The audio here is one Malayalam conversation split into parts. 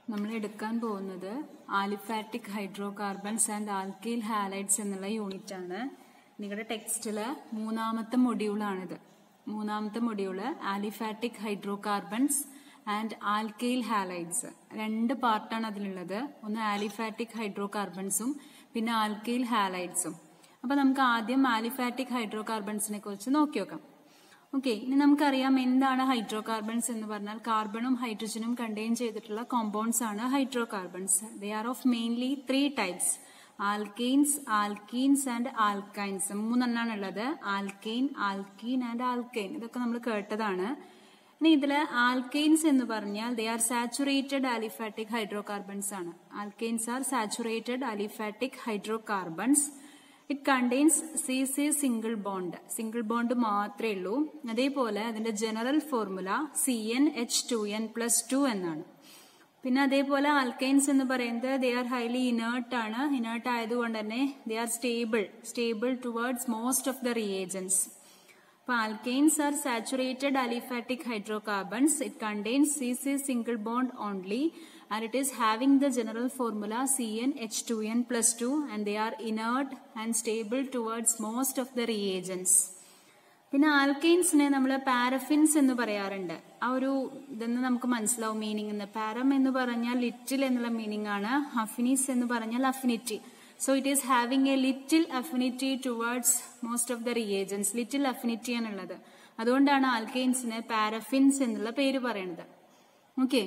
നമ്മൾ എടുക്കാൻ പോകുന്നത് aliphatic hydrocarbons and alkyl halides എന്നുള്ള യൂണിറ്റ് ആണ് നിങ്ങളുടെ ടെക്സ്റ്റില് മൂന്നാമത്തെ മൊഡ്യൂളാണിത് മൂന്നാമത്തെ module aliphatic hydrocarbons and alkyl halides രണ്ട് പാർട്ടാണ് അതിലുള്ളത് ഒന്ന് ആലിഫാറ്റിക് ഹൈഡ്രോ കാർബൺസും പിന്നെ ആൽക്കൈൽ ഹാലൈഡ്സും അപ്പൊ നമുക്ക് ആദ്യം ആലിഫാറ്റിക് ഹൈഡ്രോ കാർബൺസിനെ കുറിച്ച് നോക്കി നോക്കാം ഓക്കെ ഇനി നമുക്കറിയാം എന്താണ് ഹൈഡ്രോ കാർബൺസ് എന്ന് പറഞ്ഞാൽ കാർബണും ഹൈഡ്രജനും കണ്ടെയ്ൻ ചെയ്തിട്ടുള്ള കോമ്പൗണ്ട്സ് ആണ് hydrocarbons they are of mainly three types alkanes alkenes and alkynes മൂന്നെണ്ണാണ് ഉള്ളത് ആൽക്കെയിൻ ആൽക്കീൻ ആൻഡ് ആൽക്കൈൻ ഇതൊക്കെ നമ്മൾ കേട്ടതാണ് ഇനി ഇതില് ആൽക്കെയിൻസ് എന്ന് പറഞ്ഞാൽ they are saturated aliphatic hydrocarbons ആണ് alkanes are saturated aliphatic hydrocarbons it contains C C single bond single bond മാത്രമേ ഉള്ളൂ അതേപോലെ അതിന്റെ general formula C N H two N plus two എന്നാണ് പിന്നെ അതേപോലെ ആൽക്കൈൻസ് എന്ന് പറയുന്നത് ദേ ആർ ഹൈലി ഇനേർട്ട് ആണ് ഇനേർട്ട് ആയതുകൊണ്ട് തന്നെ they are stable stable towards most of the reagents അപ്പൊ alkynes are saturated aliphatic hydrocarbons it contains C C single bond only and it is having the general formula CnH2n plus 2 and they are inert and stable towards most of the reagents. പിന്നെ ആൽക്കൈൻസിനെ നമ്മൾ പാരഫിൻസ് എന്ന് പറയാറുണ്ട് ആ ഒരു ഇതെന്ന് നമുക്ക് മനസ്സിലാവും മീനിങ് എന്ന് പാരം എന്ന് പറഞ്ഞാൽ ലിറ്റിൽ എന്നുള്ള മീനിങ് ആണ് അഫിനീസ് എന്ന് പറഞ്ഞാൽ affinity so it is having a little affinity towards most of the reagents little affinity ആണുള്ളത് അതുകൊണ്ടാണ് ആൽക്കൈൻസിന് പാരഫിൻസ് എന്നുള്ള പേര് പറയുന്നത് ഓക്കെ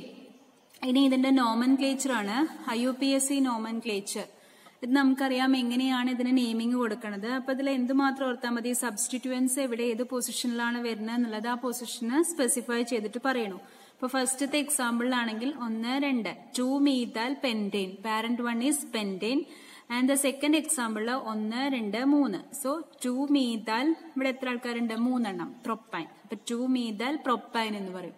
ഇനി ഇതിന്റെ നോമൻ ക്ലേച്ചർ ആണ് I U P S C nomenclature ഇത് നമുക്കറിയാം എങ്ങനെയാണ് ഇതിന് നെയിമിംഗ് കൊടുക്കുന്നത് അപ്പൊ ഇതിൽ എന്തുമാത്രം ഓർത്താൽ മതി സബ്സ്റ്റിറ്റ്യൂവൻസ് എവിടെ ഏത് പൊസിഷനിലാണ് വരുന്നത് എന്നുള്ളത് ആ പൊസിഷന് സ്പെസിഫൈ ചെയ്തിട്ട് പറയണു ഇപ്പൊ ഫസ്റ്റത്തെ എക്സാമ്പിളിലാണെങ്കിൽ ഒന്ന് രണ്ട് two methyl pentane parent one is pentane and the second എക്സാമ്പിളിൽ ഒന്ന് രണ്ട് മൂന്ന് സോ ടു മീതാൽ ഇവിടെ എത്ര ആൾക്കാരുണ്ട് മൂന്നെണ്ണം പ്രൊപ്പൈൻ അപ്പൊ ടു മീതാൽ പ്രൊപ്പൈൻ എന്ന് പറയും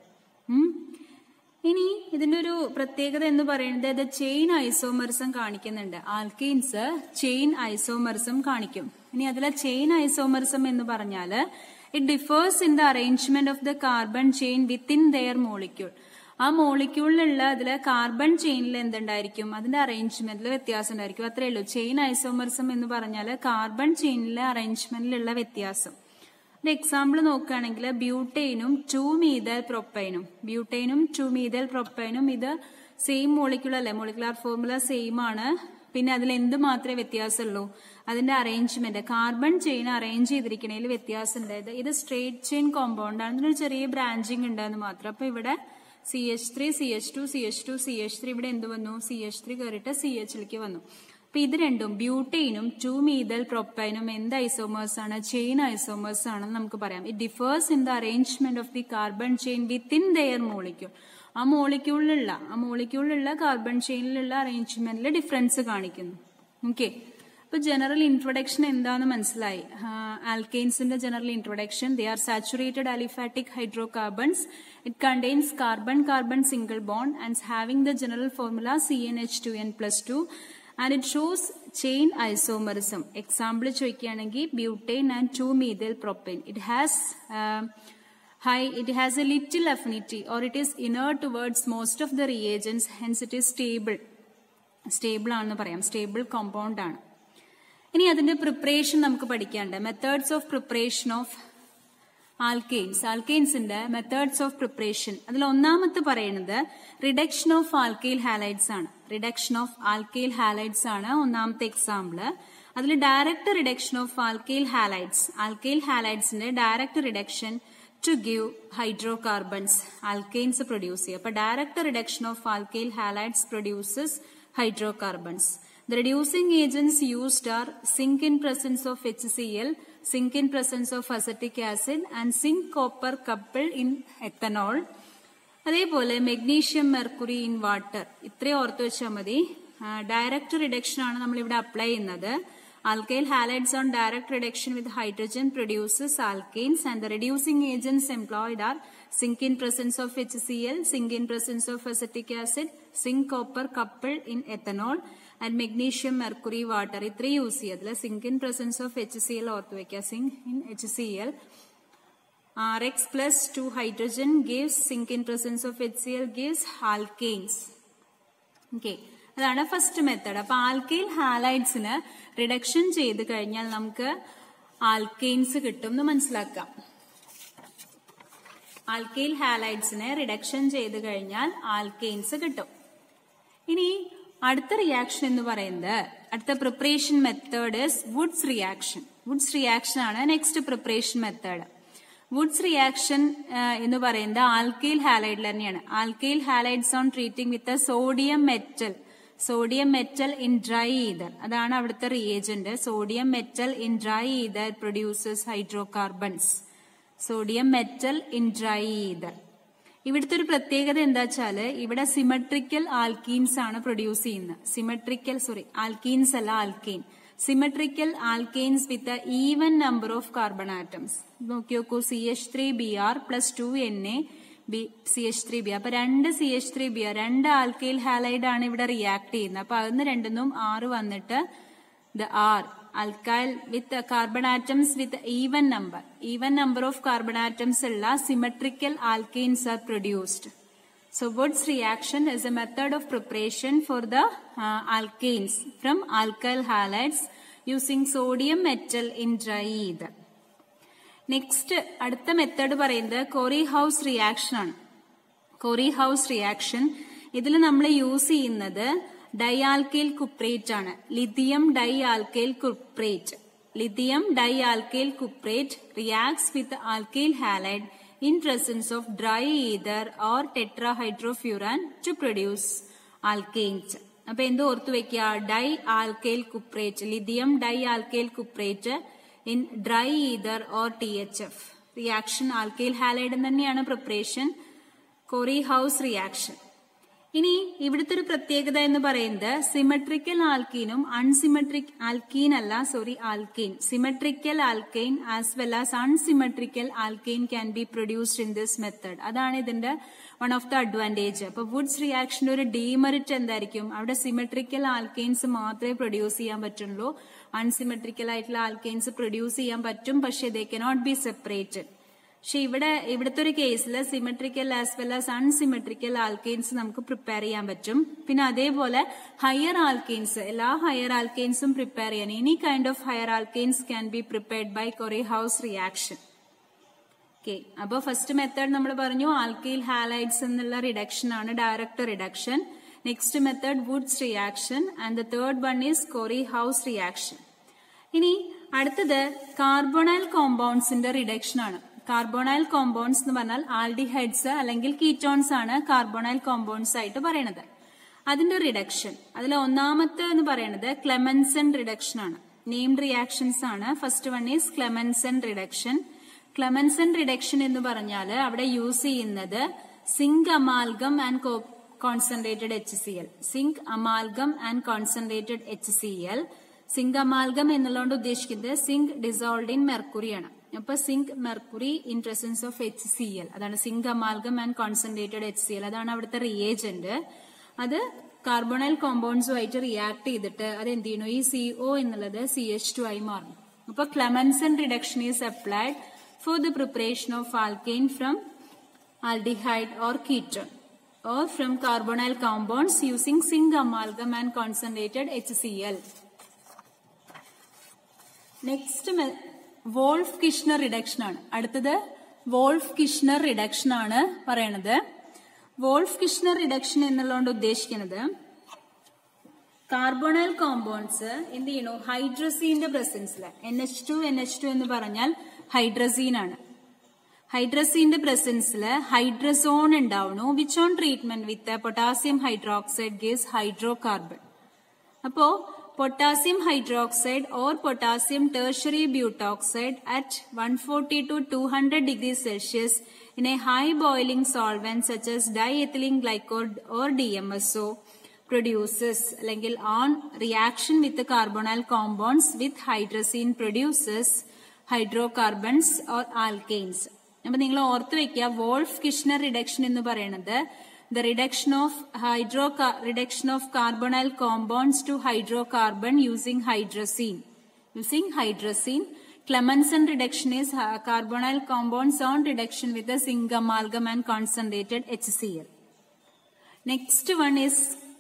ഇനി ഇതിന്റെ ഒരു പ്രത്യേകത എന്ന് പറയുന്നത് ഇത് ചെയിൻ ഐസോമറിസം കാണിക്കുന്നുണ്ട് ആൽക്കീൻസ് ചെയിൻ ഐസോമറിസം കാണിക്കും ഇനി അതിലെ ചെയിൻ ഐസോമറിസം എന്ന് പറഞ്ഞാല് it differs in the arrangement of the carbon chain within their molecule ആ മോളിക്യൂളിലുള്ള അതിലെ കാർബൺ ചെയിനിൽ എന്തുണ്ടായിരിക്കും അതിന്റെ അറേഞ്ച്മെന്റിൽ വ്യത്യാസം ഉണ്ടായിരിക്കും അത്രേ ഉള്ളൂ ചെയിൻ ഐസോമറിസം എന്ന് പറഞ്ഞാൽ കാർബൺ ചെയിനിലെ അറേഞ്ച്മെന്റിലുള്ള വ്യത്യാസം ഒരു എക്സാമ്പിൾ നോക്കുകയാണെങ്കിൽ ബ്യൂട്ടൈനും ടു മീതൽ പ്രൊപ്പൈനും ബ്യൂട്ടൈനും ടു മീതൽ പ്രൊപ്പൈനും ഇത് സെയിം മോളിക്യൂൾ അല്ലേ മോളിക്കുലാർ ഫോർമുല സെയിം ആണ് പിന്നെ അതിൽ എന്ത് മാത്രമേ വ്യത്യാസമുള്ളൂ അതിന്റെ അറേഞ്ച്മെന്റ് കാർബൺ ചെയിൻ അറേഞ്ച് ചെയ്തിരിക്കണതിൽ വ്യത്യാസം ഉണ്ടായത് ഇത് സ്ട്രേറ്റ് ചെയിൻ കോമ്പൗണ്ട് ആണ് ഇതിനൊരു ചെറിയ ബ്രാഞ്ചിങ് ഉണ്ടെന്ന് മാത്രം അപ്പൊ ഇവിടെ C H three C H two C H two C H three ഇവിടെ എന്ത് വന്നു സി എച്ച് ത്രീ കയറിയിട്ട് സി എച്ചിലേക്ക് വന്നു അപ്പൊ ഇത് രണ്ടും ബ്യൂട്ടൈനും ടു മീതൽ പ്രൊപ്പൈനും എന്ത് ഐസോമേഴ്സ് ആണ് ചെയിൻ ഐസോമേഴ്സ് ആണെന്ന് നമുക്ക് പറയാം it differs in the arrangement of the carbon chain within their molecule ആ മോളിക്യൂളിലുള്ള ആ മോളിക്യൂളിലുള്ള കാർബൺ ചെയിനിലുള്ള അറേഞ്ച്മെന്റിൽ ഡിഫറൻസ് കാണിക്കുന്നു ഓക്കെ ഇപ്പൊ ജനറൽ ഇൻട്രൊഡക്ഷൻ എന്താന്ന് മനസ്സിലായി ആൽക്കെയിൻസിന്റെ general introduction they are saturated aliphatic hydrocarbons it contains carbon carbon single bond and having the general formula C N H two N plus two and it shows chain isomerism example ചോദിക്കുകയാണെങ്കിൽ butane and two methyl propyne it has high it has a little affinity or it is inert towards most of the reagents hence it is stable stable ആണെന്ന് പറയാം സ്റ്റേബിൾ കോമ്പൗണ്ട് ആണ് ഇനി അതിന്റെ പ്രിപ്പറേഷൻ നമുക്ക് പഠിക്കാണ്ട് methods of preparation of alkanes ആൽക്കെയിൻസിന്റെ മെത്തേഡ്സ് ഓഫ് പ്രിപ്പറേഷൻ അതിൽ ഒന്നാമത്തെ പറയുന്നത് റിഡക്ഷൻ ഓഫ് ആൽക്കെയിൽ ഹാലൈഡ്സ് ആണ് റിഡക്ഷൻ ഓഫ് ആൽക്കെയിൽ ഹാലൈഡ്സ് ആണ് ഒന്നാമത്തെ എക്സാമ്പിള് അതിൽ direct reduction of alkyl halides alkyl ഹാലൈഡ്സിന്റെ direct reduction to give hydrocarbons alkanes produce ചെയ്യും അപ്പൊ direct reduction of alkyl halides produces hydrocarbons The reducing agents used are zinc in presence of HCl, zinc in presence of acetic acid and zinc copper coupled in ethanol. അതേപോലെ മെഗ്നീഷ്യം മെർക്കുറി ഇൻ വാട്ടർ ഇത്രയും ഓർത്ത് വെച്ചാൽ മതി ഡയറക്റ്റ് റിഡക്ഷൻ ആണ് നമ്മൾ ഇവിടെ അപ്ലൈ ചെയ്യുന്നത് alkyl halides on direct reduction with hydrogen produces alkanes and the reducing agents employed are zinc in presence of H C L zinc in presence of acetic acid zinc copper couple in ethanol and magnesium mercury water ഇത്രയും യൂസ് ചെയ്യുക അതിൽ zinc in presence of H C L ഓർത്ത് വെക്കുക zinc in H C L Rx plus 2 hydrogen gives zinc in presence of HCl gives alkanes. Okay അതാണ് ഫസ്റ്റ് മെത്തേഡ് അപ്പൊ ആൽക്കൈൽ ഹാലൈഡ്സിന് റിഡക്ഷൻ ചെയ്ത് കഴിഞ്ഞാൽ നമുക്ക് ആൽക്കെയിൻസ് കിട്ടും എന്ന് മനസ്സിലാക്കാം ആൽക്കൈൽ ഹാലൈഡ്സിനെ റിഡക്ഷൻ ചെയ്ത് കഴിഞ്ഞാൽ ആൽക്കെയിൻസ് കിട്ടും ഇനി അടുത്ത റിയാക്ഷൻ എന്ന് പറയുന്നത് അടുത്ത preparation method Wurtz reaction Wurtz reaction ആണ് next preparation method Wurtz reaction എന്ന് പറയുന്നത് ആൽക്കൈൽ ഹാലൈഡ് തന്നെയാണ് alkyl halides on treating with sodium metal sodium metal in dry ether അതാണ് അവിടുത്തെ reagent sodium metal in dry ether produces hydrocarbons sodium metal in dry ether ഇവിടുത്തെ ഒരു പ്രത്യേകത എന്താ വെച്ചാല് ഇവിടെ സിമെട്രിക്കൽ ആൽക്കീൻസ് ആണ് പ്രൊഡ്യൂസ് ചെയ്യുന്നത് സിമെട്രിക്കൽ സോറി ആൽക്കീൻസ് അല്ല alkane symmetrical alkanes with even number of carbon atoms നോക്കി നോക്കൂ C H three B R plus two N A B C H three B അപ്പൊ രണ്ട് C H three B R രണ്ട് ആൽക്കൈൽ ഹാലൈഡ് ആണ് ഇവിടെ റിയാക്ട് ചെയ്യുന്നത് അപ്പൊ അതിന് രണ്ടിനും ആറ് വന്നിട്ട് the R alkyl with uh, carbon atoms with even number even number of carbon atoms ഉള്ള symmetrical alkanes are produced so Wood's reaction is a method of preparation for the uh, alkanes from alkyl halides using sodium metal in dry ether next അടുത്ത മെത്തേഡ് പറയുന്നത് കോറി ഹൗസ് റിയാക്ഷൻ ആണ് കോറി ഹൗസ് റിയാക്ഷൻ ഇതിൽ നമ്മൾ യൂസ് ചെയ്യുന്നത് ഡൈആൽക്കൈൽ കുപ്രേറ്റ് ആണ് lithium dialkyl cuprate lithium dialkyl cuprate reacts with alkyl halide in presence of dry ether or tetrahydrofuran to produce alkanes അപ്പൊ എന്ത് ഓർത്തു വെക്കുക dialkyl cuprate lithium dialkyl cuprate in dry ether or T H F reaction alkyl halide തന്നെയാണ് പ്രിപ്പറേഷൻ കോറി ഹൗസ് റിയാക്ഷൻ ഇനി ഇവിടുത്തെ ഒരു പ്രത്യേകത എന്ന് പറയുന്നത് സിമെട്രിക്കൽ ആൽക്കീനും അൺസിമെട്രിക് ആൽക്കീൻ അല്ല sorry alkene symmetrical alkyne as well as unsymmetrical alkyne can be produced in this method അതാണ് ഇതിന്റെ വൺ ഓഫ് ദ അഡ്വാൻറ്റേജ് അപ്പൊ വുഡ്സ് റിയാക്ഷന്റെ ഒരു ഡീമെറിറ്റ് എന്തായിരിക്കും അവിടെ സിമെട്രിക്കൽ ആൽക്കൈൻസ് മാത്രമേ പ്രൊഡ്യൂസ് ചെയ്യാൻ പറ്റുള്ളൂ അൺസിമെട്രിക്കൽ ആയിട്ടുള്ള ആൽക്കൈൻസ് പ്രൊഡ്യൂസ് ചെയ്യാൻ പറ്റും പക്ഷേ ദേ കനോട്ട് ബി സെപ്പറേറ്റഡ് പക്ഷെ ഇവിടെ ഇവിടുത്തെ ഒരു കേസിൽ symmetrical as well as unsymmetrical alkanes നമുക്ക് പ്രിപ്പയർ ചെയ്യാൻ പറ്റും പിന്നെ അതേപോലെ ഹയർ ആൽക്കെയിൻസ് എല്ലാ ഹയർ ആൽക്കെയിൻസും പ്രിപ്പയർ ചെയ്യാൻ any kind of higher alkanes can be prepared by Corey House reaction okay അപ്പോൾ ഫസ്റ്റ് മെത്തേഡ് നമ്മൾ പറഞ്ഞു ആൽക്കൈൽ ഹാലൈഡ്സ് എന്നുള്ള റിഡക്ഷൻ ആണ് direct reduction next method Wurtz reaction and the third one is Corey House reaction ഇനി അടുത്തത് കാർബണൈൽ കോമ്പൗണ്ട്സിന്റെ റിഡക്ഷൻ ആണ് കാർബോണൈൽ കോമ്പൗണ്ട്സ് എന്ന് പറഞ്ഞാൽ ആൽഡിഹൈഡ്സ് അല്ലെങ്കിൽ കീറ്റോൺസ് ആണ് കാർബോണൈൽ കോമ്പൗണ്ട്സ് ആയിട്ട് പറയണത് അതിന്റെ റിഡക്ഷൻ അതിൽ ഒന്നാമത്തെ എന്ന് പറയുന്നത് ക്ലെമൻസൺ റിഡക്ഷൻ ആണ് നെയിംഡ് റിയാക്ഷൻസ് ആണ് first one is Clemmensen reduction Clemmensen reduction എന്ന് പറഞ്ഞാൽ അവിടെ യൂസ് ചെയ്യുന്നത് zinc amalgam and concentrated H C L zinc amalgam and concentrated H C L zinc amalgam എന്നുള്ളതുകൊണ്ട് ഉദ്ദേശിക്കുന്നത് സിങ്ക് ഡിസോൾഡ് ഇൻ മെർക്കുറി ആണ് അപ്പൊ zinc mercury in presence of H C L അതാണ് zinc amalgam and concentrated H C L അതാണ് അവിടുത്തെ റിയേജന്റ് അത് കാർബണൈൽ കോമ്പൗണ്ട്സുമായിട്ട് റിയാക്ട് ചെയ്തിട്ട് അത് എന്ത് ചെയ്യുന്നു ഈ സി ഒ എന്നുള്ളത് സി എച്ച് ടു ആയി മാറും അപ്പൊ Clemmensen reduction is applied for the preparation of alkane from aldehyde or ketone or from carbonyl compounds using zinc amalgam and concentrated HCl. Next Wolff Kishner reduction ആണ് അടുത്തത് വോൾഫ് കിഷ്ണർ റിഡക്ഷൻ ആണ് പറയണത് വോൾഫ് കിഷ്ണർ റിഡക്ഷൻ എന്നുള്ളതുകൊണ്ട് ഉദ്ദേശിക്കുന്നത് കാർബണൈൽ കോമ്പൗണ്ട്സ് എന്ത് ചെയ്യണു ഹൈഡ്രസീന്റെ പ്രസൻസിൽ N H two N H two എന്ന് പറഞ്ഞാൽ ഹൈഡ്രസീൻ ആണ് ഹൈഡ്രസീന്റെ പ്രസൻസിൽ ഹൈഡ്രസോൺ ഉണ്ടാവണു which on treatment with potassium hydroxide gives hydrocarbon അപ്പോ potassium hydroxide or potassium tertiary butoxide at one forty to two hundred degree Celsius in a high boiling solvent such as diethylene glycol or D M S O produces അല്ലെങ്കിൽ on reaction with carbonyl compounds with hydrazine produces hydrocarbons or alkanes അപ്പൊ നിങ്ങൾ ഓർത്ത് വെക്കുക വോൾഫ് കിഷ്ണർ റിഡക്ഷൻ എന്ന് പറയുന്നത് the reduction of hydro reduction of carbonyl compounds to hydrocarbon using hydrazine using hydrazine Clemmensen reduction is carbonyl compounds on reduction with zinc amalgam and concentrated H C L next one is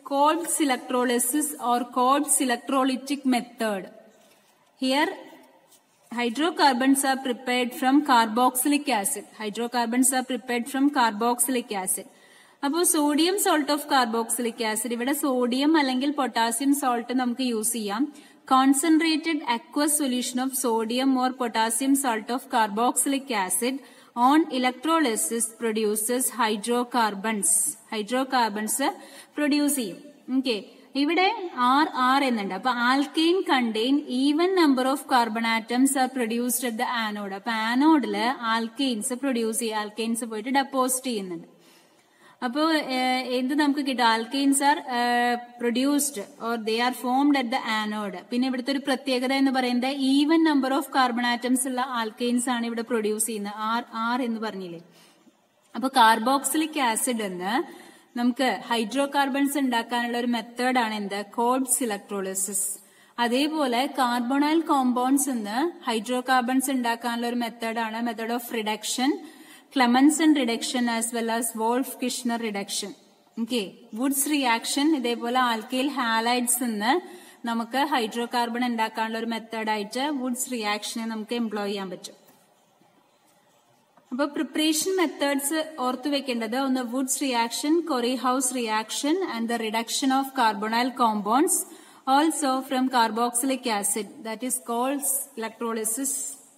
Kolb's electrolysis or Kolb's electrolytic method. Here, hydrocarbons are prepared from carboxylic acid. Hydrocarbons are prepared from carboxylic acid. അപ്പോൾ sodium salt of carboxylic acid ഇവിടെ സോഡിയം അല്ലെങ്കിൽ പൊട്ടാസ്യം സോൾട്ട് നമുക്ക് യൂസ് ചെയ്യാം concentrated aqueous solution of sodium or potassium salt of carboxylic acid on electrolysis produces hydrocarbons hydrocarbons produce ചെയ്യും ഓക്കെ ഇവിടെ ആർ ആർ എന്നുണ്ട് അപ്പൊ alkane contain even number of carbon atoms are produced at the anode അപ്പൊ ആനോഡില് ആൽക്കെയിൻസ് പ്രൊഡ്യൂസ് ചെയ്യും ആൽക്കെയിൻസ് പോയിട്ട് ഡെപ്പോസിറ്റ് ചെയ്യുന്നുണ്ട് അപ്പോൾ എന്ത് നമുക്ക് കിട്ടും alkanes are produced or they are formed at the anode പിന്നെ ഇവിടുത്തെ ഒരു പ്രത്യേകത എന്ന് പറയുന്നത് even number of carbon atoms ഉള്ള ആൽക്കെയിൻസ് ആണ് ഇവിടെ പ്രൊഡ്യൂസ് ചെയ്യുന്നത് ആർ ആർ എന്ന് പറഞ്ഞില്ലേ അപ്പൊ കാർബോക്സിലിക് ആസിഡ് എന്ന് നമുക്ക് ഹൈഡ്രോ കാർബൺസ് ഉണ്ടാക്കാനുള്ള ഒരു മെത്തേഡാണ് എന്ത് കോഡ്സ് ഇലക്ട്രോളിസിസ് അതേപോലെ കാർബണൈൽ കോമ്പൗണ്ട്സ് എന്ന് ഹൈഡ്രോ കാർബൺസ് ഉണ്ടാക്കാനുള്ള ഒരു മെത്തേഡാണ് method of reduction Clemmensen reduction as well as Wolff Kishner reduction okay Wurtz reaction ഇതേപോലെ ആൽക്കൈൽ ഹാലൈഡ്സ് നിന്ന് നമുക്ക് ഹൈഡ്രോ കാർബൺ ഉണ്ടാക്കാനുള്ള ഒരു മെത്തേഡായിട്ട് വുഡ്സ് റിയാക്ഷനെ നമുക്ക് എംപ്ലോയ് ചെയ്യാൻ പറ്റും അപ്പൊ പ്രിപ്പറേഷൻ മെത്തേഡ്സ് ഓർത്തു വെക്കേണ്ടത് ഒന്ന് Wurtz reaction Corey House reaction and the reduction of carbonyl compounds also from carboxylic acid that is Kolbe's electrolysis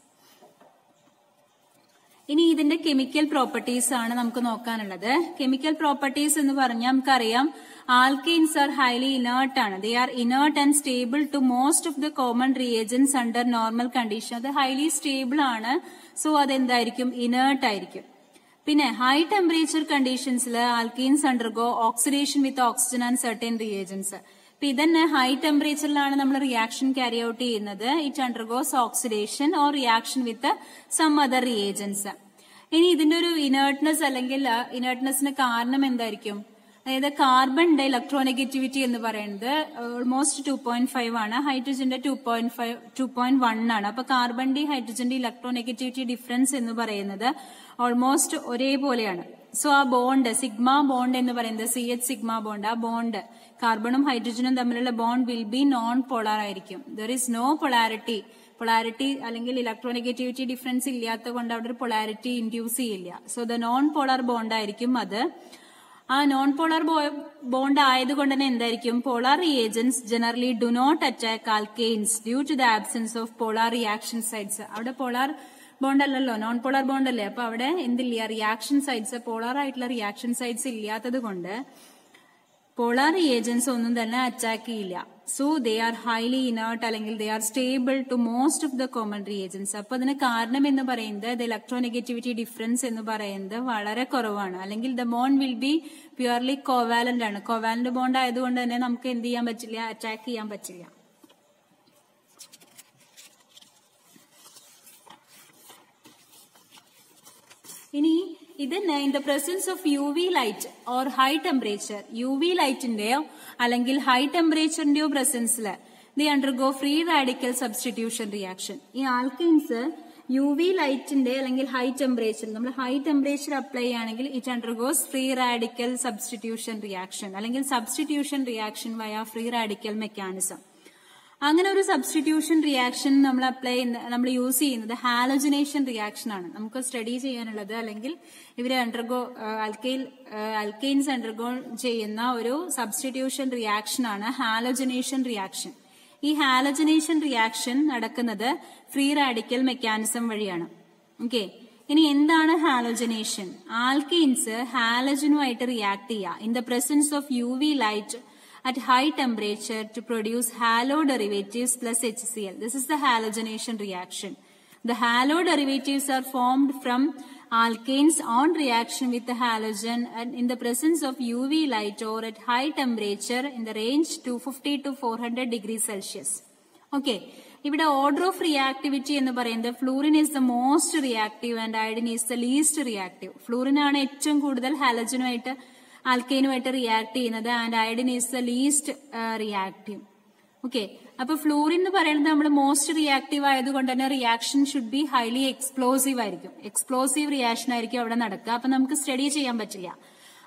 ഇനി ഇതിന്റെ കെമിക്കൽ പ്രോപ്പർട്ടീസ് ആണ് നമുക്ക് നോക്കാനുള്ളത് കെമിക്കൽ പ്രോപ്പർട്ടീസ് എന്ന് പറഞ്ഞാൽ നമുക്കറിയാം ആൽക്കെയിൻസ് ആർ ഹൈലി ഇനേർട്ട് ആണ് they are inert and stable to most of the common reagents under normal condition അത് ഹൈലി സ്റ്റേബിൾ ആണ് സോ അതെന്തായിരിക്കും ഇനേർട്ട് ആയിരിക്കും പിന്നെ ഹൈ ടെമ്പറേച്ചർ കണ്ടീഷൻസിൽ alkanes undergo oxidation with oxygen and certain reagents അപ്പൊ ഇതന്നെ ഹൈ ടെമ്പറേച്ചറിലാണ് നമ്മൾ റിയാക്ഷൻ ക്യാരി ഔട്ട് ചെയ്യുന്നത് it undergoes oxidation or reaction with some other reagents ഇനി ഇതിന്റെ ഒരു ഇനേർട്ട്നെസ് അല്ലെങ്കിൽ ഇനേർട്ട്നെസ്സിന് കാരണം എന്തായിരിക്കും അതായത് കാർബണിന്റെ ഇലക്ട്രോനെഗറ്റിവിറ്റി എന്ന് പറയുന്നത് ഓൾമോസ്റ്റ് ടു പോയിന്റ് ഫൈവ് ആണ് ഹൈഡ്രജന്റെ two point five two point one ആണ് അപ്പൊ കാർബണിന്റെ ഹൈഡ്രജന്റെ ഇലക്ട്രോനെഗറ്റിവിറ്റി ഡിഫറൻസ് എന്ന് പറയുന്നത് ഓൾമോസ്റ്റ് ഒരേപോലെയാണ് സോ ആ ബോണ്ട് സിഗ്മ ബോണ്ട് എന്ന് പറയുന്നത് സി എച്ച് സിഗ്മ ബോണ്ട് ആ ബോണ്ട് കാർബണും ഹൈഡ്രജനും തമ്മിലുള്ള bond will be non polar ആയിരിക്കും there is no polarity polarity അല്ലെങ്കിൽ ഇലക്ട്രോനെഗറ്റിവിറ്റി ഡിഫറൻസ് ഇല്ലാത്ത കൊണ്ട് അവിടെ ഒരു പൊളാരിറ്റി ഇൻഡ്യൂസ് ചെയ്യില്ല so the non polar bond ആയിരിക്കും അത് ആ നോൺ പോളാർ ബോണ്ട് ആയതുകൊണ്ട് തന്നെ എന്തായിരിക്കും polar reagents generally do not attack alkanes due to the absence of polar reaction sites അവിടെ പോളാർ ബോണ്ട് അല്ലല്ലോ നോൺ പോളാർ ബോണ്ട് അല്ലേ അപ്പൊ അവിടെ എന്തില്ല റിയാക്ഷൻ സൈഡ്സ് പോളാർ ആയിട്ടുള്ള റിയാക്ഷൻ സൈഡ്സ് ഇല്ലാത്തത് കൊണ്ട് പോളാർ റിയേജൻസ് ഒന്നും തന്നെ അറ്റാക്ക് ചെയ്യില്ല so they are highly inert അല്ലെങ്കിൽ they are stable to most of the common reagents അപ്പൊ അതിന് കാരണം എന്ന് പറയുന്നത് ദ ഇലക്ട്രോനെഗറ്റിവിറ്റി ഡിഫറൻസ് എന്ന് പറയുന്നത് വളരെ കുറവാണ് അല്ലെങ്കിൽ the bond will be purely covalent ആണ് കോവാലന്റ് ബോണ്ട് ആയതുകൊണ്ട് തന്നെ നമുക്ക് എന്ത് ചെയ്യാൻ പറ്റില്ല അറ്റാക്ക് ചെയ്യാൻ പറ്റില്ല ഇനി ഇതിന് in the presence of U V light or high temperature U V ലൈറ്റിന്റെയോ അല്ലെങ്കിൽ ഹൈ ടെമ്പറേച്ചറിന്റെയോ പ്രസൻസിൽ they undergo free radical substitution reaction ഈ ആൽക്കൈൻസ് യു വി ലൈറ്റിന്റെ അല്ലെങ്കിൽ ഹൈ ടെമ്പറേച്ചർ നമ്മൾ ഹൈ ടെമ്പറേച്ചർ അപ്ലൈ ചെയ്യുകയാണെങ്കിൽ it undergoes free radical substitution reaction അല്ലെങ്കിൽ substitution reaction via free radical mechanism അങ്ങനെ ഒരു സബ്സ്റ്റിറ്റ്യൂഷൻ റിയാക്ഷൻ നമ്മൾ അപ്ലൈ ചെയ്യുന്ന നമ്മൾ യൂസ് ചെയ്യുന്നത് ഹാലോജനേഷൻ റിയാക്ഷൻ ആണ് നമുക്ക് സ്റ്റഡി ചെയ്യാനുള്ളത് അല്ലെങ്കിൽ ഇവര് അണ്ടർഗോ അൽക്കൈൽ അൽക്കൈൻസ് അണ്ടർഗോ ചെയ്യുന്ന ഒരു സബ്സ്റ്റിറ്റ്യൂഷൻ റിയാക്ഷൻ ആണ് ഹാലോജനേഷൻ റിയാക്ഷൻ ഈ ഹാലോജനേഷൻ റിയാക്ഷൻ നടക്കുന്നത് ഫ്രീ റാഡിക്കൽ മെക്കാനിസം വഴിയാണ് ഓക്കെ ഇനി എന്താണ് ഹാലോജനേഷൻ ആൽക്കീൻസ് ഹാലജനുമായിട്ട് റിയാക്ട് ചെയ്യുക in the presence of U V light at high temperature to produce halo derivatives plus HCl. This is the halogenation reaction. The halo derivatives are formed from alkanes on reaction with the halogen and in the presence of UV light or at high temperature in the range 250 to 400 degrees Celsius. Okay. ഇവിടെ ഓർഡർ ഓഫ് റിയാക്ടിവിറ്റി എന്ന് പറയുന്നത് fluorine is the most reactive and iodine is the least reactive ഫ്ലൂറിനാണ് ഏറ്റവും കൂടുതൽ ഹാലജനുമായിട്ട് ആൽക്കൈനുമായിട്ട് റിയാക്ട് ചെയ്യുന്നത് and iodine is the least reactive okay അപ്പൊ ഫ്ലൂറിൻ എന്ന് പറയുന്നത് നമ്മൾ മോസ്റ്റ് റിയാക്റ്റീവ് ആയതുകൊണ്ട് തന്നെ reaction should be highly explosive ആയിരിക്കും എക്സ്പ്ലോസീവ് റിയാക്ഷൻ ആയിരിക്കും അവിടെ നടക്കുക അപ്പൊ നമുക്ക് സ്റ്റഡി ചെയ്യാൻ പറ്റില്ല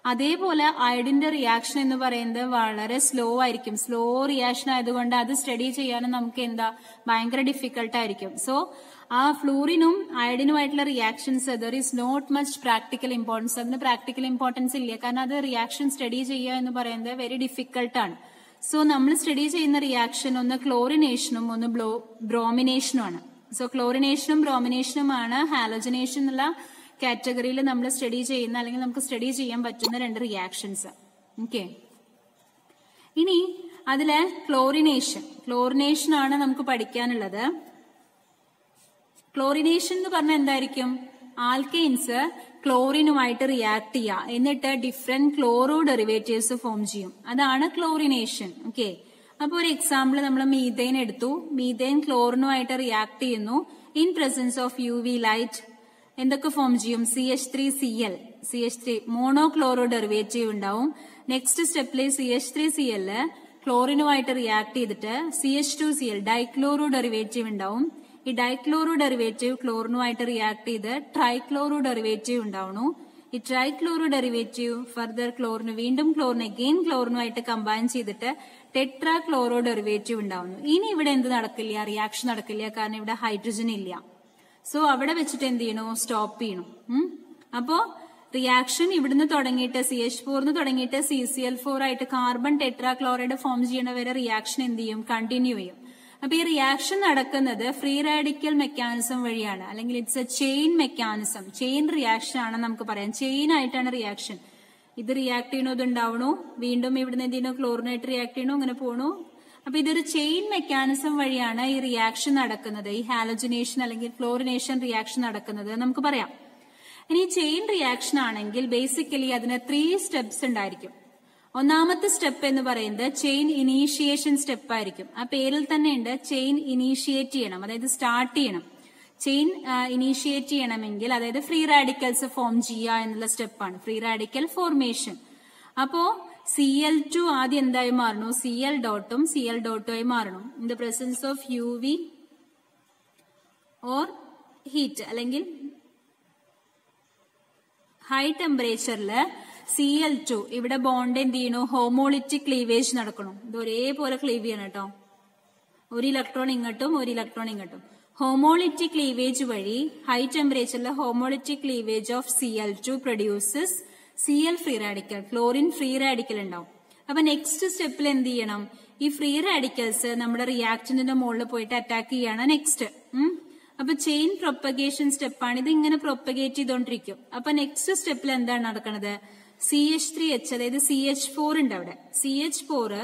അതേപോലെ അയഡിന്റെ റിയാക്ഷൻ എന്ന് പറയുന്നത് വളരെ സ്ലോ ആയിരിക്കും സ്ലോ റിയാക്ഷൻ ആയതുകൊണ്ട് അത് സ്റ്റഡി ചെയ്യാനും നമുക്ക് എന്താ ഭയങ്കര ഡിഫിക്കൽട്ട് ആയിരിക്കും സോ ആ ഫ്ലൂറിനും അയഡിനുമായിട്ടുള്ള reactions there is not much practical importance അതിന് പ്രാക്ടിക്കൽ ഇമ്പോർട്ടൻസ് ഇല്ല കാരണം അത് റിയാക്ഷൻ സ്റ്റഡി ചെയ്യുക എന്ന് പറയുന്നത് വെരി ഡിഫിക്കൽട്ടാണ് സോ നമ്മൾ സ്റ്റഡി ചെയ്യുന്ന റിയാക്ഷൻ ഒന്ന് ക്ലോറിനേഷനും ഒന്ന് ബ്ലോ ബ്രോമിനേഷനും ആണ് സോ ക്ലോറിനേഷനും ബ്രോമിനേഷനുമാണ് ഹാലോജനേഷൻ എന്നുള്ള കാറ്റഗറിയിൽ നമ്മൾ സ്റ്റഡി ചെയ്യുന്ന അല്ലെങ്കിൽ നമുക്ക് സ്റ്റഡി ചെയ്യാൻ പറ്റുന്ന രണ്ട് റിയാക്ഷൻസ് ഓക്കെ ഇനി അതിലെ ക്ലോറിനേഷൻ ക്ലോറിനേഷൻ ആണ് നമുക്ക് പഠിക്കാനുള്ളത് ക്ലോറിനേഷൻ എന്ന് പറഞ്ഞാൽ എന്തായിരിക്കും ആൽക്കെയിൻസ് ക്ലോറിനുമായിട്ട് റിയാക്ട് ചെയ്യുക എന്നിട്ട് ഡിഫറെന്റ് ക്ലോറോ ഡെറിവേറ്റീവ്സ് ഫോം ചെയ്യും അതാണ് ക്ലോറിനേഷൻ ഓക്കെ അപ്പൊ ഒരു എക്സാമ്പിൾ നമ്മൾ മീതൈൻ എടുത്തു മീതൈൻ ക്ലോറിനുമായിട്ട് റിയാക്ട് ചെയ്യുന്നു in presence of U V light എന്തൊക്കെ ഫോം ചെയ്യും C H three C L C H three monochloro derivative ഉണ്ടാവും നെക്സ്റ്റ് സ്റ്റെപ്പിൽ C H three C L ക്ലോറിനുമായിട്ട് റിയാക്ട് ചെയ്തിട്ട് C H two C L dichloro derivative ഉണ്ടാവും ഈ ഡൈക്ലോറോ ഡെറിവേറ്റീവ് ക്ലോറിനുമായിട്ട് റിയാക്ട് ചെയ്ത് ട്രൈക്ലോറോ ഡെറിവേറ്റീവ് ഉണ്ടാവുന്നു ഈ ട്രൈക്ലോറോ ഡെറിവേറ്റീവ് ഫർദർ ക്ലോറിന് വീണ്ടും ക്ലോറിന് അഗെയിൻ ക്ലോറിനുമായിട്ട് കമ്പൈൻ ചെയ്തിട്ട് ടെട്രാ ക്ലോറോ ഡെറിവേറ്റീവ് ഉണ്ടാവുന്നു ഇനി ഇവിടെ എന്ത് നടക്കില്ല റിയാക്ഷൻ നടക്കില്ല കാരണം ഇവിടെ ഹൈഡ്രജൻ ഇല്ല സോ അവിടെ വെച്ചിട്ട് എന്ത് ചെയ്യണു സ്റ്റോപ്പ് ചെയ്യണു ഉം? അപ്പോ റിയാക്ഷൻ ഇവിടുന്ന് തുടങ്ങിയിട്ട് സി എച്ച് ഫോർന്ന് തുടങ്ങിയിട്ട് സി സി എൽ ഫോർ ആയിട്ട് കാർബൺ ടെട്രാ ക്ലോറൈഡ് ഫോം ചെയ്യണ വരെ റിയാക്ഷൻ എന്ത് ചെയ്യും കണ്ടിന്യൂ ചെയ്യും അപ്പൊ ഈ റിയാക്ഷൻ നടക്കുന്നത് ഫ്രീ റാഡിക്കൽ മെക്കാനിസം വഴിയാണ് അല്ലെങ്കിൽ it's a chain mechanism chain reaction ആണ് നമുക്ക് പറയാം ചെയിൻ ആയിട്ടാണ് റിയാക്ഷൻ ഇത് റിയാക്ട് ചെയ്യണു ഇത് ഉണ്ടാവണു വീണ്ടും ഇവിടുന്ന് എന്ത് ചെയ്യണു ക്ലോറിനായിട്ട് റിയാക്ട് ചെയ്യണു അങ്ങനെ പോണു അപ്പൊ ഇതൊരു ചെയിൻ മെക്കാനിസം വഴിയാണ് ഈ റിയാക്ഷൻ നടക്കുന്നത് ഈ ഹാലോജിനേഷൻ അല്ലെങ്കിൽ ക്ലോറിനേഷൻ റിയാക്ഷൻ നടക്കുന്നത് നമുക്ക് പറയാം ഇനി ചെയിൻ റിയാക്ഷൻ ആണെങ്കിൽ ബേസിക്കലി അതിന് ത്രീ സ്റ്റെപ്സ് ഉണ്ടായിരിക്കും ഒന്നാമത്തെ സ്റ്റെപ്പ് എന്ന് പറയുന്നത് ചെയിൻ ഇനീഷിയേഷൻ സ്റ്റെപ്പ് ആയിരിക്കും ആ പേരിൽ തന്നെ ഉണ്ട് ചെയിൻ ഇനീഷിയേറ്റ് ചെയ്യണം അതായത് സ്റ്റാർട്ട് ചെയ്യണം ചെയിൻ ഇനീഷിയേറ്റ് ചെയ്യണമെങ്കിൽ അതായത് ഫ്രീ റാഡിക്കൽസ് ഫോം ചെയ്യുക എന്നുള്ള സ്റ്റെപ്പാണ് ഫ്രീ റാഡിക്കൽ ഫോർമേഷൻ അപ്പോ സി എൽ ടു ആദ്യം എന്തായി മാറണു സി എൽ ഡോട്ടും സി എൽ ഡോട്ടും ആയി മാറണം in the presence of U V or heat അല്ലെങ്കിൽ ഹൈ ടെമ്പറേച്ചറില് സി എൽ ടു ഇവിടെ ബോണ്ട് എന്ത് ചെയ്യണു ഹോമോളിറ്റിക് ക്ലീവേജ് നടക്കണം ഇത് ഒരേപോലെ ക്ലീവ് ചെയ്യണം കേട്ടോ ഒരു ഇലക്ട്രോൺ ഇങ്ങോട്ടും ഒരു ഇലക്ട്രോൺ ഇങ്ങോട്ടും ഹോമോളിറ്റിക് ക്ലീവേജ് വഴി ഹൈ ടെമ്പറേച്ചറിലെ homolytic cleavage of C L two produces C L free radical chlorine free radical ഉണ്ടാവും അപ്പൊ നെക്സ്റ്റ് സ്റ്റെപ്പിൽ എന്ത് ചെയ്യണം ഈ ഫ്രീ റാഡിക്കൽസ് നമ്മുടെ റിയാക്ടന്റിന്റെ മുകളിൽ പോയിട്ട് അറ്റാക്ക് ചെയ്യാണ് നെക്സ്റ്റ് അപ്പൊ ചെയിൻ പ്രൊപ്പഗേഷൻ സ്റ്റെപ്പാണ് ഇത് ഇങ്ങനെ പ്രൊപ്പഗേറ്റ് ചെയ്തോണ്ടിരിക്കും അപ്പൊ നെക്സ്റ്റ് സ്റ്റെപ്പിൽ എന്താണ് നടക്കുന്നത് സി എച്ച് ത്രീ എച്ച് അതായത് സി എച്ച് ഫോർ ഉണ്ട് അവിടെ C H four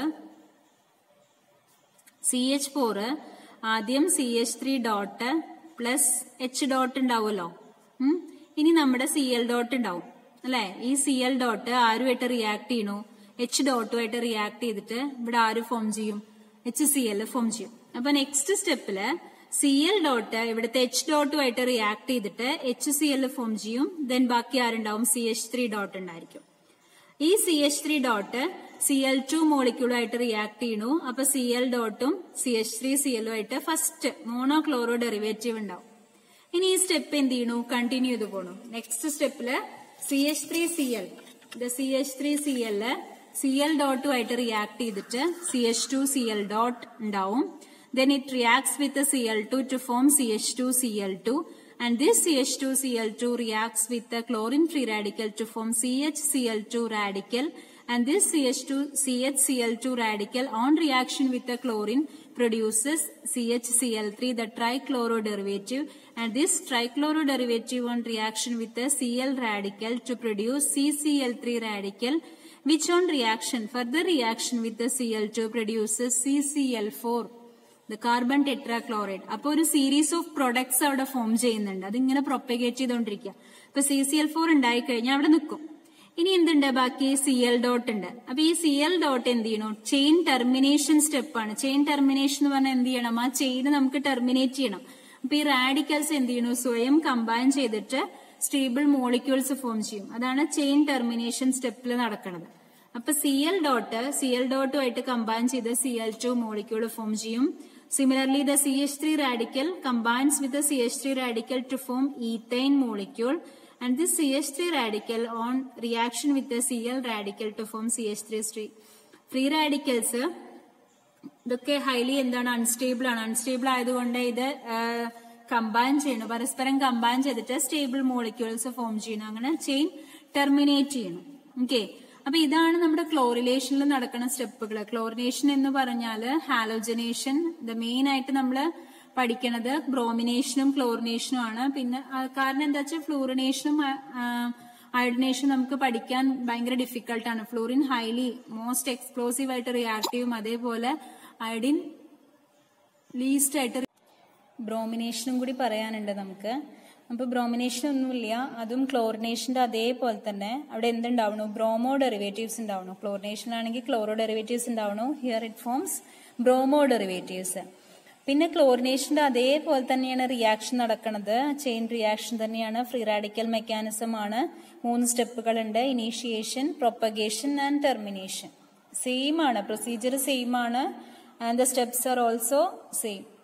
C H four ആദ്യം C H three dot plus H dot ഉണ്ടാവുമല്ലോ ഉം. ഇനി നമ്മുടെ സി എൽ ഡോട്ട് ഉണ്ടാവും അല്ലെ ഈ സി എൽ ഡോട്ട് ആരുമായിട്ട് റിയാക്ട് ചെയ്യണു എച്ച് ഡോട്ടുമായിട്ട് റിയാക്ട് ചെയ്തിട്ട് ഇവിടെ ആര് ഫോം ചെയ്യും എച്ച് സി എൽ ഫോം ചെയ്യും അപ്പൊ നെക്സ്റ്റ് സ്റ്റെപ്പില് സി എൽ ഡോട്ട് ഇവിടുത്തെ എച്ച് ഡോട്ടുമായിട്ട് റിയാക്ട് ചെയ്തിട്ട് എച്ച് സി എൽ ഫോം ചെയ്യും ദെൻ ബാക്കി ആരുണ്ടാവും സി എച്ച് ത്രീ ഡോട്ട് ഉണ്ടായിരിക്കും ഈ C H three dot C L two മോളിക്യൂളായിട്ട് റിയാക്ട് ചെയ്യണു അപ്പൊ സി എൽ ഡോട്ടും സി എച്ച് ത്രീ സി എല്ലും ആയിട്ട് ഫസ്റ്റ് മോണോക്ലോറോ ഡെറിവേറ്റീവ് ഉണ്ടാവും ഇനി ഈ സ്റ്റെപ്പ് എന്ത് ചെയ്യണു കണ്ടിന്യൂ ചെയ്ത് പോണു നെക്സ്റ്റ് സ്റ്റെപ്പില് C H three C L ഇത് C H three C L C L ഡോട്ടുമായിട്ട് റിയാക്ട് ചെയ്തിട്ട് C H two C L dot ഉണ്ടാവും then it reacts with the Cl2 to form CH2Cl2 and this CH2Cl2 reacts with the chlorine free radical to form CHCl2 radical and this CH2 CHCl2 radical on reaction with the chlorine produces CHCl3 the trichloro derivative and this trichloro derivative on reaction with the Cl radical to produce CCl3 radical which on reaction further reaction with the Cl2 produces CCl4 the carbon tetrachloride അപ്പൊ ഒരു സീരീസ് ഓഫ് പ്രൊഡക്ട്സ് അവിടെ ഫോം ചെയ്യുന്നുണ്ട് അതിങ്ങനെ പ്രൊപ്പഗേറ്റ് ചെയ്തോണ്ടിരിക്കുക ഇപ്പൊ സി സി എൽ ഫോർ ഉണ്ടായി കഴിഞ്ഞാൽ അവിടെ നിൽക്കും ഇനി എന്തുണ്ട് ബാക്കി സി എൽ ഡോട്ട് ഉണ്ട് അപ്പൊ ഈ സി എൽ ഡോട്ട് എന്ത് ചെയ്യണം ചെയിൻ ടെർമിനേഷൻ സ്റ്റെപ്പാണ് ചെയിൻ ടെർമിനേഷൻ എന്ന് പറഞ്ഞാൽ എന്ത് ചെയ്യണം ആ ചെയിൻ നമുക്ക് ടെർമിനേറ്റ് ചെയ്യണം അപ്പൊ ഈ റാഡിക്കൽസ് എന്ത് ചെയ്യണം സ്വയം കമ്പൈൻ ചെയ്തിട്ട് സ്റ്റേബിൾ മോളിക്യൂൾസ് ഫോം ചെയ്യും അതാണ് ചെയിൻ ടെർമിനേഷൻ സ്റ്റെപ്പിൽ നടക്കുന്നത് അപ്പൊ C L dot C L ഡോട്ടുമായിട്ട് കമ്പൈൻ ചെയ്ത് C L two molecule form ചെയ്യും Similarly, the CH3 radical combines with the CH3 radical to form ethane molecule and this CH3 radical on reaction with the Cl radical to form CH3 free radicals ഇതൊക്കെ ഹൈലി എന്താണ് അൺസ്റ്റേബിൾ ആണ് അൺസ്റ്റേബിൾ ആയതുകൊണ്ട് ഇത് കമ്പൈൻ ചെയ്യണം പരസ്പരം കമ്പൈൻ ചെയ്തിട്ട് സ്റ്റേബിൾ മോളിക്യൂൾസ് ഫോം ചെയ്യണം അങ്ങനെ ചെയിൻ ടെർമിനേറ്റ് ചെയ്യണം ഓക്കെ അപ്പൊ ഇതാണ് നമ്മുടെ ക്ലോറിലേഷനിൽ നടക്കുന്ന സ്റ്റെപ്പുകൾ ക്ലോറിനേഷൻ എന്ന് പറഞ്ഞാല് ഹാലോജനേഷൻ ഇത് മെയിൻ ആയിട്ട് നമ്മൾ പഠിക്കണത് ബ്രോമിനേഷനും ക്ലോറിനേഷനും ആണ് പിന്നെ ആ, കാരണം എന്താ വെച്ചാൽ ഫ്ലൂറിനേഷനും അയഡിനേഷനും നമുക്ക് പഠിക്കാൻ ഭയങ്കര ഡിഫിക്കൽട്ടാണ് ഫ്ലൂറിൻ ഹൈലി മോസ്റ്റ് എക്സ്പ്ലോസീവ് ആയിട്ട് റിയാക്റ്റീവും അതേപോലെ അയഡിൻ ലീസ്റ്റ് ആയിട്ട് ബ്രോമിനേഷനും കൂടി പറയാനുണ്ട് നമുക്ക് അപ്പോൾ ബ്രോമിനേഷൻ ഒന്നുമില്ല അതും ക്ലോറിനേഷന്റെ അതേപോലെ തന്നെ അവിടെ എന്തുണ്ടാവണു ബ്രോമോ ഡെറിവേറ്റീവ്സ് ഉണ്ടാവണു ക്ലോറിനേഷൻ ആണെങ്കിൽ ക്ലോറോ ഡെറിവേറ്റീവ്സ് ഉണ്ടാവണു here it forms bromo derivatives പിന്നെ ക്ലോറിനേഷന്റെ അതേപോലെ തന്നെയാണ് റിയാക്ഷൻ നടക്കുന്നത് ചെയിൻ റിയാക്ഷൻ തന്നെയാണ് ഫ്രീ റാഡിക്കൽ മെക്കാനിസം ആണ് മൂന്ന് സ്റ്റെപ്പുകൾ ഉണ്ട് initiation propagation and termination same ആണ് പ്രൊസീജിയർ സെയിം ആണ് and the steps are also same